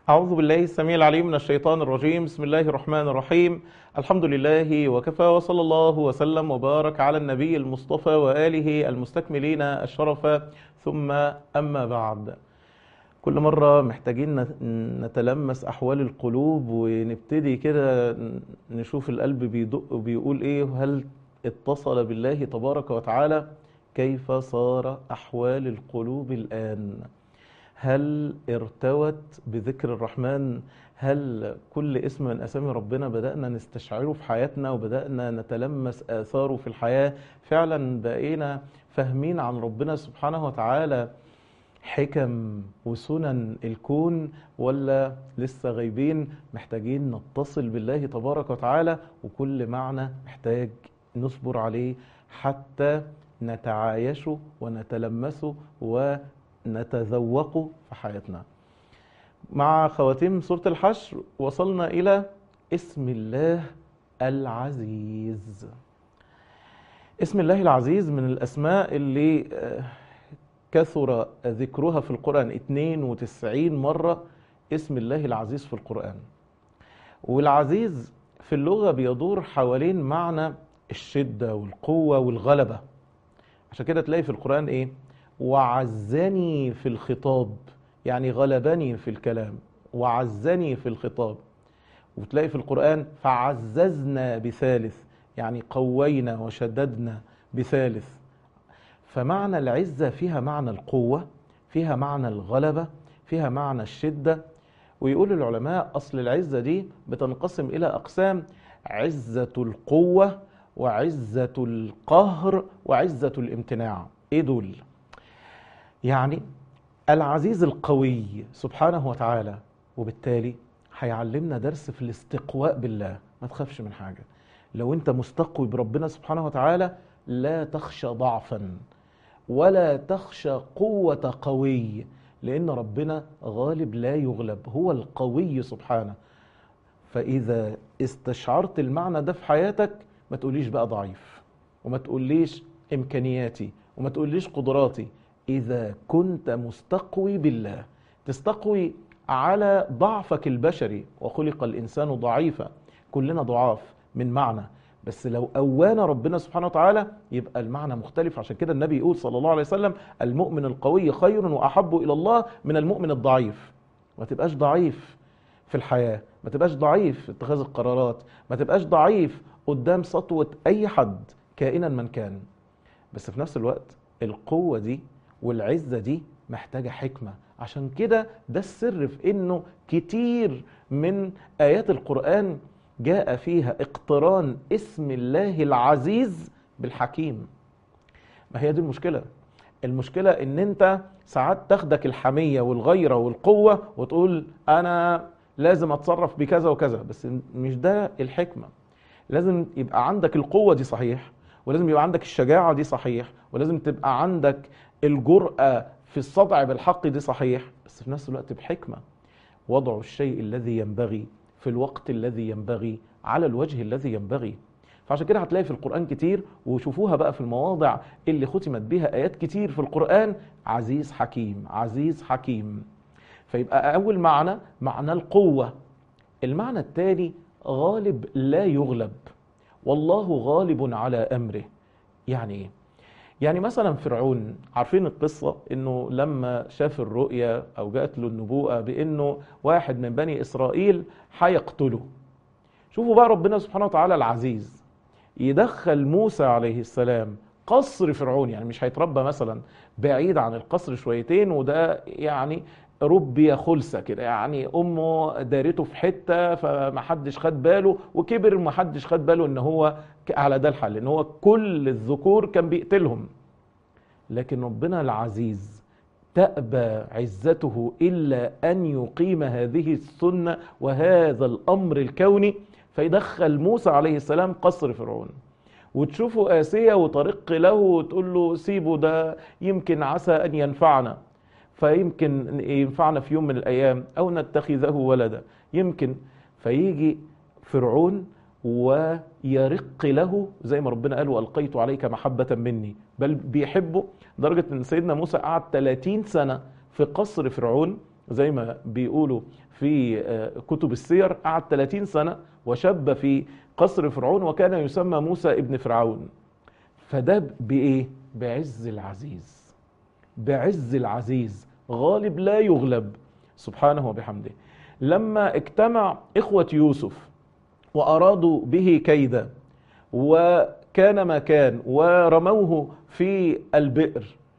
أعوذ بالله السميع العليم من الشيطان الرجيم بسم الله الرحمن الرحيم الحمد لله وكفى وصلى الله وسلم وبارك على النبي المصطفى وآله المستكملين الشرف ثم أما بعد كل مرة محتاجين نت- نتلمس أحوال القلوب ونبتدي كده نشوف القلب بيدق وبيقول إيه وهل اتصل بالله تبارك وتعالى كيف صار أحوال القلوب الآن هل ارتوت بذكر الرحمن هل كل اسم من اسامي ربنا بدانا نستشعره في حياتنا وبدانا نتلمس اثاره في الحياه فعلا بقينا فاهمين عن ربنا سبحانه وتعالى حكم وسنن الكون ولا لسه غايبين محتاجين نتصل بالله تبارك وتعالى وكل معنى محتاج نصبر عليه حتى نتعايشه ونتلمسه ونتذوقه في حياتنا مع خواتيم سورة الحشر وصلنا إلى اسم الله العزيز اسم الله العزيز من الأسماء اللي آه، كثر ذكرها في القرآن 92 مرة اسم الله العزيز في القرآن والعزيز في اللغة بيدور حوالين معنى الشدة والقوة والغلبة عشان كده تلاقي في القرآن ايه وعزني في الخطاب يعني غلبني في الكلام وعزني في الخطاب وتلاقي في القرآن فعززنا بثالث يعني قوينا وشددنا بثالث فمعنى العزة فيها معنى القوة فيها معنى الغلبة فيها معنى الشدة ويقول العلماء أصل العزة دي بتنقسم إلى أقسام عزة القوة وعزة القهر وعزة الامتناع إيه دول؟ يعني العزيز القوي سبحانه وتعالى وبالتالي هيعلمنا درس في الاستقواء بالله ما تخافش من حاجة لو انت مستقوي بربنا سبحانه وتعالى لا تخشى ضعفا ولا تخشى قوة قوي لأن ربنا غالب لا يغلب هو القوي سبحانه فإذا استشعرت المعنى ده في حياتك ما تقوليش بقى ضعيف وما تقوليش إمكانياتي وما تقوليش قدراتي إذا كنت مستقوي بالله تستقوي على ضعفك البشري وخلق الإنسان ضعيفا كلنا ضعاف من معنى بس لو قوانا ربنا سبحانه وتعالى يبقى المعنى مختلف عشان كده النبي يقول صلى الله عليه وسلم المؤمن القوي خير وأحب إلى الله من المؤمن الضعيف ما تبقاش ضعيف في الحياة ما تبقاش ضعيف في اتخاذ القرارات ما تبقاش ضعيف قدام سطوة أي حد كائنا من كان بس في نفس الوقت القوة دي والعزة دي محتاجة حكمة عشان كده ده السر في انه كتير من ايات القرآن جاء فيها اقتران اسم الله العزيز بالحكيم ما هي دي المشكلة المشكلة ان انت ساعات تاخدك الحمية والغيرة والقوة وتقول انا لازم اتصرف بكذا وكذا بس مش ده الحكمة لازم يبقى عندك القوة دي صحيح ولازم يبقى عندك الشجاعة دي صحيح ولازم تبقى عندك الجرأة في الصدع بالحق دي صحيح بس في نفس الوقت بحكمة وضع الشيء الذي ينبغي في الوقت الذي ينبغي على الوجه الذي ينبغي فعشان كده هتلاقي في القرآن كتير وشوفوها بقى في المواضع اللي ختمت بها آيات كتير في القرآن عزيز حكيم عزيز حكيم فيبقى أول معنى معنى القوة المعنى الثاني غالب لا يغلب والله غالب على أمره يعني إيه؟ يعني مثلا فرعون عارفين القصة انه لما شاف الرؤيا او جاءت له النبوءة بانه واحد من بني اسرائيل هيقتله شوفوا بقى ربنا سبحانه وتعالى العزيز يدخل موسى عليه السلام قصر فرعون يعني مش هيتربى مثلا بعيد عن القصر شويتين وده يعني ربي خلسة كده يعني امه دارته في حتة فمحدش خد باله وكبر محدش خد باله ان هو على ده الحل ان هو كل الذكور كان بيقتلهم لكن ربنا العزيز تأبى عزته إلا أن يقيم هذه السنة وهذا الأمر الكوني فيدخل موسى عليه السلام قصر فرعون وتشوفوا آسية وطريق له وتقول له سيبه ده يمكن عسى أن ينفعنا فيمكن ينفعنا في يوم من الأيام أو نتخذه ولدا يمكن فيجي فرعون ويرق له زي ما ربنا قال والقيت عليك محبه مني بل بيحبه لدرجه ان سيدنا موسى قعد 30 سنه في قصر فرعون زي ما بيقولوا في آه، كتب السير قعد 30 سنة وشب في قصر فرعون وكان يسمى موسى ابن فرعون فده بإيه؟ بعز العزيز بعز العزيز غالب لا يغلب سبحانه وبحمده لما اجتمع إخوة يوسف وأرادوا به كيدا وكان ما كان ورموه في البئر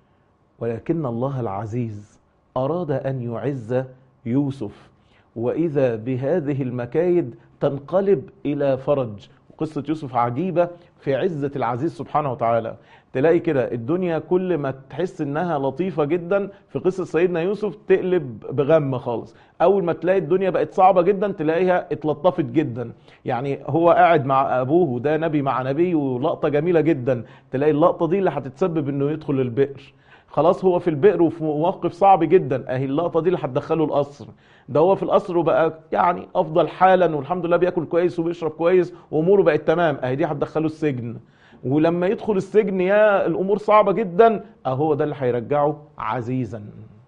ولكن الله العزيز أراد أن يعز يوسف وإذا بهذه المكايد تنقلب إلى فرج قصة يوسف عجيبة في عزة العزيز سبحانه وتعالى تلاقي كده الدنيا كل ما تحس انها لطيفة جدا في قصة سيدنا يوسف تقلب بغم خالص اول ما تلاقي الدنيا بقت صعبة جدا تلاقيها اتلطفت جدا يعني هو قاعد مع ابوه وده نبي مع نبي ولقطة جميلة جدا تلاقي اللقطة دي اللي هتتسبب انه يدخل البئر خلاص هو في البئر وفي موقف صعب جدا اهي اللقطه دي اللي هتدخله القصر ده هو في القصر وبقى يعني افضل حالا والحمد لله بياكل كويس وبيشرب كويس واموره بقت تمام اهي دي هتدخله السجن ولما يدخل السجن يا الامور صعبه جدا اهو ده اللي هيرجعه عزيزا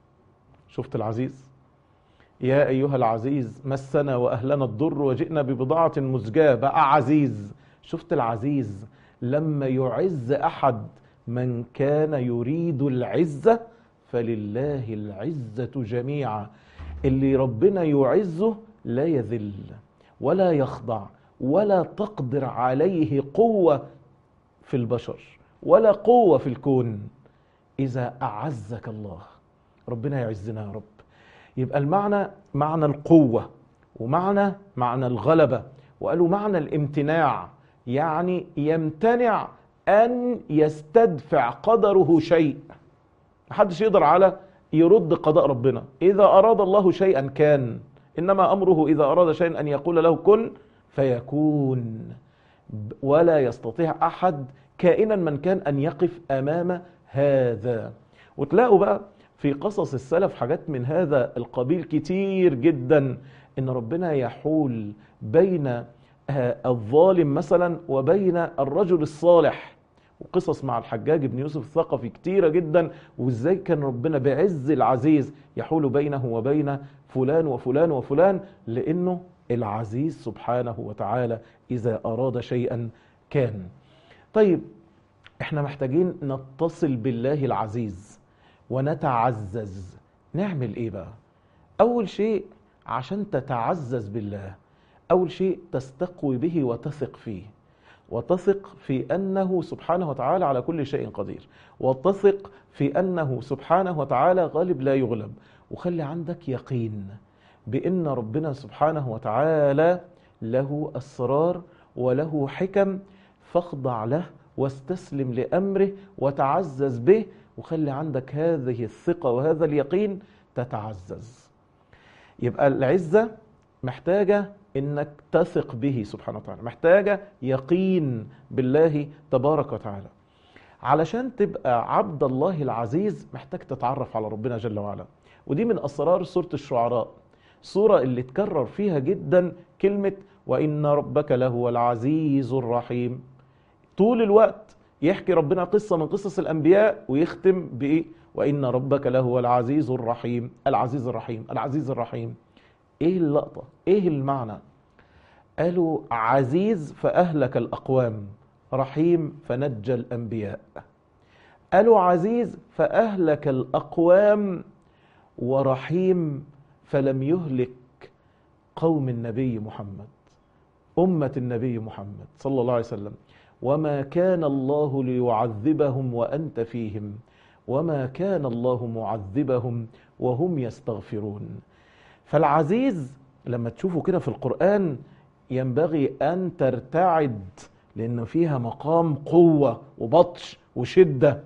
شفت العزيز يا ايها العزيز مسنا واهلنا الضر وجئنا ببضاعه مزجاه بقى عزيز شفت العزيز لما يعز احد من كان يريد العزه فلله العزه جميعا اللي ربنا يعزه لا يذل ولا يخضع ولا تقدر عليه قوه في البشر ولا قوه في الكون اذا اعزك الله ربنا يعزنا يا رب يبقى المعنى معنى القوه ومعنى معنى الغلبه وقالوا معنى الامتناع يعني يمتنع ان يستدفع قدره شيء محدش يقدر على يرد قضاء ربنا اذا اراد الله شيئا كان انما امره اذا اراد شيئا ان يقول له كن فيكون ولا يستطيع احد كائنا من كان ان يقف امام هذا وتلاقوا بقى في قصص السلف حاجات من هذا القبيل كتير جدا ان ربنا يحول بين الظالم مثلا وبين الرجل الصالح وقصص مع الحجاج بن يوسف الثقفي كتيرة جدا وازاي كان ربنا بعز العزيز يحول بينه وبين فلان وفلان وفلان لانه العزيز سبحانه وتعالى اذا اراد شيئا كان طيب احنا محتاجين نتصل بالله العزيز ونتعزز نعمل ايه بقى اول شيء عشان تتعزز بالله اول شيء تستقوي به وتثق فيه وتثق في انه سبحانه وتعالى على كل شيء قدير وتثق في انه سبحانه وتعالى غالب لا يغلب وخلي عندك يقين بان ربنا سبحانه وتعالى له اسرار وله حكم فاخضع له واستسلم لامره وتعزز به وخلي عندك هذه الثقه وهذا اليقين تتعزز يبقى العزه محتاجه انك تثق به سبحانه وتعالى محتاجه يقين بالله تبارك وتعالى علشان تبقى عبد الله العزيز محتاج تتعرف على ربنا جل وعلا ودي من اسرار سوره الشعراء سوره اللي تكرر فيها جدا كلمه وان ربك لهو العزيز الرحيم طول الوقت يحكي ربنا قصه من قصص الانبياء ويختم بايه وان ربك لهو العزيز الرحيم العزيز الرحيم العزيز الرحيم ايه اللقطه ايه المعنى قالوا عزيز فاهلك الاقوام رحيم فنجى الانبياء قالوا عزيز فاهلك الاقوام ورحيم فلم يهلك قوم النبي محمد امه النبي محمد صلى الله عليه وسلم وما كان الله ليعذبهم وانت فيهم وما كان الله معذبهم وهم يستغفرون فالعزيز لما تشوفوا كده في القرآن ينبغي أن ترتعد لأن فيها مقام قوة وبطش وشدة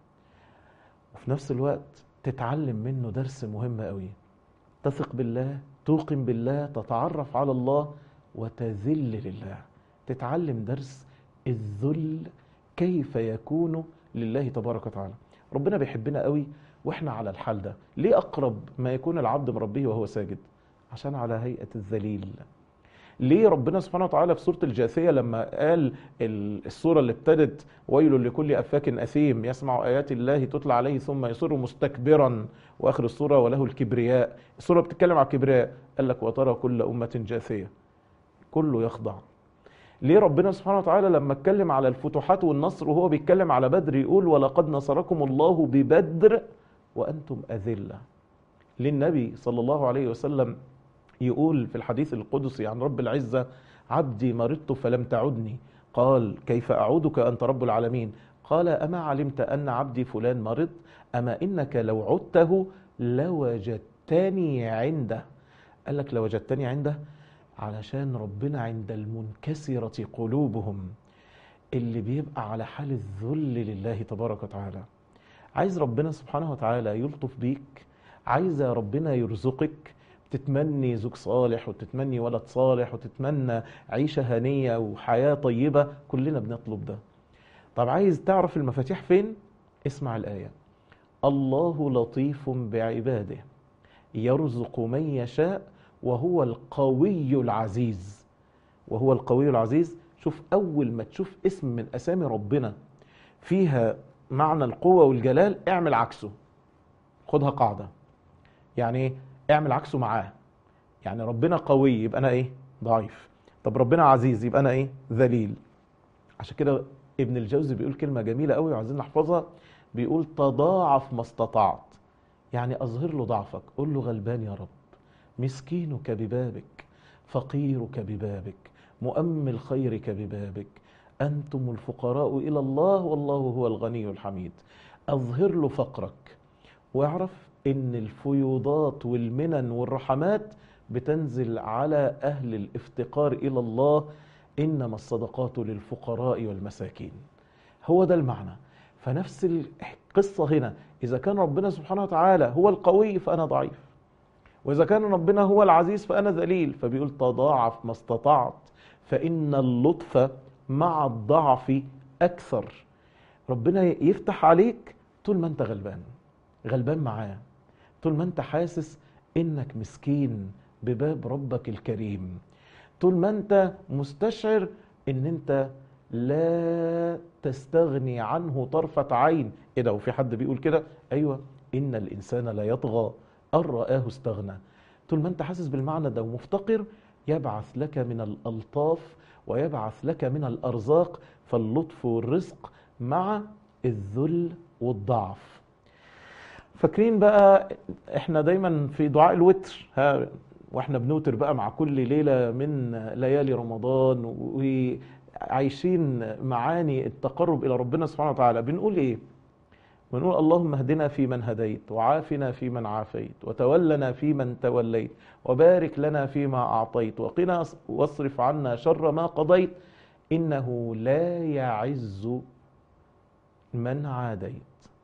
وفي نفس الوقت تتعلم منه درس مهم قوي تثق بالله توقن بالله تتعرف على الله وتذل لله تتعلم درس الذل كيف يكون لله تبارك وتعالى ربنا بيحبنا قوي واحنا على الحال ده ليه اقرب ما يكون العبد من ربه وهو ساجد عشان على هيئه الذليل ليه ربنا سبحانه وتعالى في سورة الجاثية لما قال ال- السورة اللي ابتدت ويل لكل أفاك أثيم يسمع آيات الله تتلى عليه ثم يصر مستكبرا وآخر السورة وله الكبرياء السورة بتتكلم على الكبرياء قال لك وترى كل أمة جاثية كله يخضع ليه ربنا سبحانه وتعالى لما اتكلم على الفتوحات والنصر وهو بيتكلم على بدر يقول ولقد نصركم الله ببدر وأنتم أذلة للنبي صلى الله عليه وسلم يقول في الحديث القدسي عن رب العزة عبدي مرضت فلم تعدني قال كيف أعودك أنت رب العالمين قال أما علمت أن عبدي فلان مرض أما إنك لو عدته لوجدتني عنده قال لك لوجدتني عنده علشان ربنا عند المنكسرة قلوبهم اللي بيبقى على حال الذل لله تبارك وتعالى عايز ربنا سبحانه وتعالى يلطف بيك عايز ربنا يرزقك تتمني زوج صالح وتتمني ولد صالح وتتمنى عيشة هنية وحياة طيبة كلنا بنطلب ده طب عايز تعرف المفاتيح فين اسمع الآية الله لطيف بعباده يرزق من يشاء وهو القوي العزيز وهو القوي العزيز شوف أول ما تشوف اسم من أسامي ربنا فيها معنى القوة والجلال اعمل عكسه خدها قاعدة يعني ايه اعمل عكسه معاه يعني ربنا قوي يبقى انا ايه ضعيف طب ربنا عزيز يبقى انا ايه ذليل عشان كده ابن الجوزي بيقول كلمة جميلة قوي وعايزين نحفظها بيقول تضاعف ما استطعت يعني اظهر له ضعفك قول له غلبان يا رب مسكينك ببابك فقيرك ببابك مؤمل خيرك ببابك انتم الفقراء الى الله والله هو الغني الحميد اظهر له فقرك واعرف ان الفيوضات والمنن والرحمات بتنزل على اهل الافتقار الى الله انما الصدقات للفقراء والمساكين هو ده المعنى فنفس القصه هنا اذا كان ربنا سبحانه وتعالى هو القوي فانا ضعيف واذا كان ربنا هو العزيز فانا ذليل فبيقول تضاعف ما استطعت فان اللطف مع الضعف اكثر ربنا يفتح عليك طول ما انت غلبان غلبان معاه طول ما انت حاسس انك مسكين بباب ربك الكريم طول ما انت مستشعر ان انت لا تستغني عنه طرفة عين ايه ده وفي حد بيقول كده ايوه ان الانسان لا يطغى ان رآه استغنى طول ما انت حاسس بالمعنى ده ومفتقر يبعث لك من الالطاف ويبعث لك من الارزاق فاللطف والرزق مع الذل والضعف فاكرين بقى احنا دايما في دعاء الوتر ها واحنا بنوتر بقى مع كل ليله من ليالي رمضان وعايشين معاني التقرب الى ربنا سبحانه وتعالى بنقول ايه بنقول اللهم اهدنا فيمن هديت وعافنا فيمن عافيت وتولنا فيمن توليت وبارك لنا فيما اعطيت وقنا واصرف عنا شر ما قضيت انه لا يعز من عاديت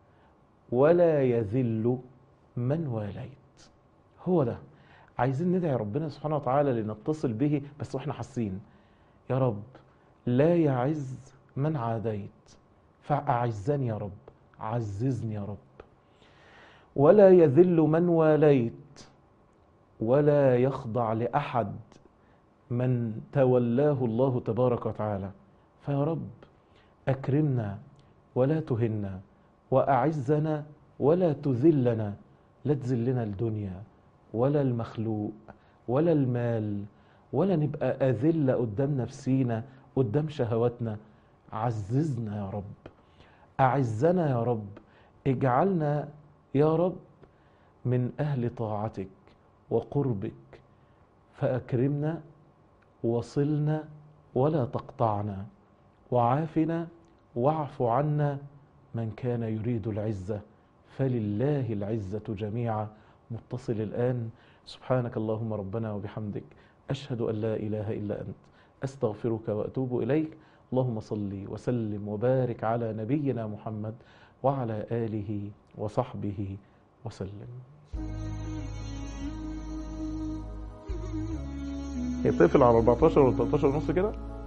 ولا يذل من واليت هو ده عايزين ندعي ربنا سبحانه وتعالى لنتصل به بس واحنا حاسين يا رب لا يعز من عاديت فأعزني يا رب عززني يا رب ولا يذل من واليت ولا يخضع لأحد من تولاه الله تبارك وتعالى فيا رب أكرمنا ولا تهنا وأعزنا ولا تذلنا لا تذلنا الدنيا ولا المخلوق ولا المال ولا نبقى أذلة قدام نفسينا قدام شهواتنا عززنا يا رب أعزنا يا رب اجعلنا يا رب من أهل طاعتك وقربك فأكرمنا وصلنا ولا تقطعنا وعافنا واعف عنا من كان يريد العزة فلله العزة جميعا متصل الآن سبحانك اللهم ربنا وبحمدك أشهد أن لا إله إلا أنت أستغفرك وأتوب إليك اللهم صل وسلم وبارك على نبينا محمد وعلى آله وصحبه وسلم هي بتقفل على 14 ولا 13 ونص كده